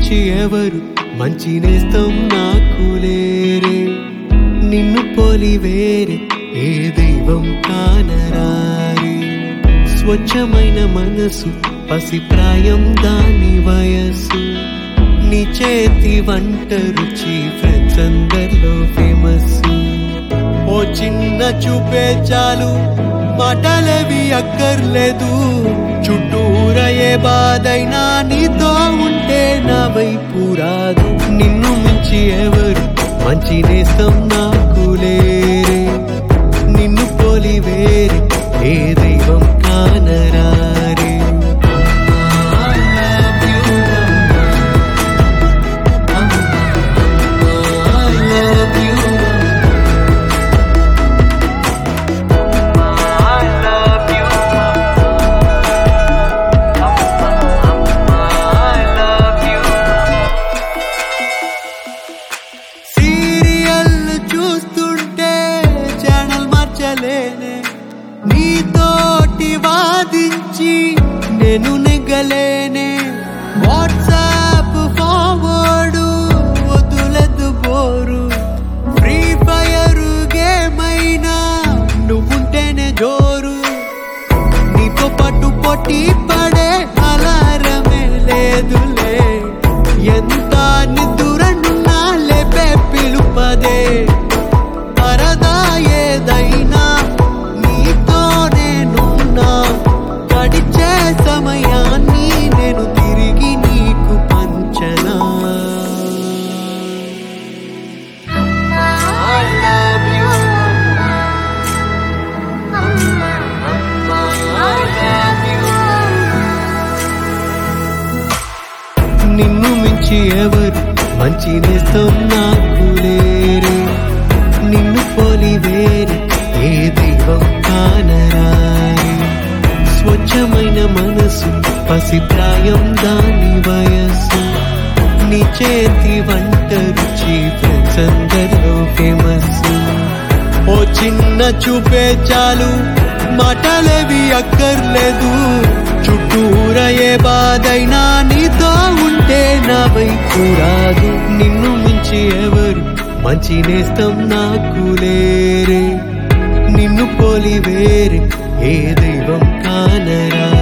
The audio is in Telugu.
మించి ఎవరు మంచి నేస్తం నాకు లేరే నిన్ను పోలి వేరే ఏ దైవం కానరారే స్వచ్ఛమైన మనసు పసిప్రాయం దాని వయస్సు నీ చేతి వంట రుచి ఫ్రెండ్స్ అందరిలో ఫేమస్ ఓ చిన్న చూపే చాలు మాటలవి అక్కర్లేదు చుట్టూర ఏ బాధైనా నీతో ఉంటే నా వైపు రాదు నిన్ను మించి ఎవరు మంచి నేస్తం నాకు లేరే నిన్ను పోలి వేరే ఏ దైవం కానరారే I love you, I love you. I love you. I love you. Serial చూస్తుంటే ఛానల్ మార్చలేనే నీతోటి వాదించి నేను నెగ్గలేనే వాట్సాప్ ఫార్వర్డ్ వదులదు బోరు ఫ్రీ ఫైర్ గేమ్ అయినా నువ్వుంటేనే జోరు నీతో పాటు పోటీ పడే అలారమే లేదులే ఎంత నిద్దురన్నా లేపే పిలుపదే పరదా ఏదైనా నీతో నేనున్నా గడిచే సమయాన్ని నేను తిరిగి నీకు పంచనా I love you. నిన్ను మించి ఎవరు మంచి నేస్తం నాకు లేరే నిన్ను పోలి వేరే ఏ దైవం కానరారే స్వచ్ఛమైన మనసు పసిప్రాయం దాని వయస్సు నీ చేతి వంట రుచి ఫ్రెండ్స్ అందరిలో ఫేమస్ ఓ చిన్న చూపే చాలు మాటలేవి అక్కర్లేదు చుట్టూర ఏ బాధైనా నీతో ఉంటే నా వైపు రాదు నిన్ను మించి ఎవరు మంచి నేస్తం నాకు లేరే నిన్ను పోలి వేరే ఏ దైవం కానరా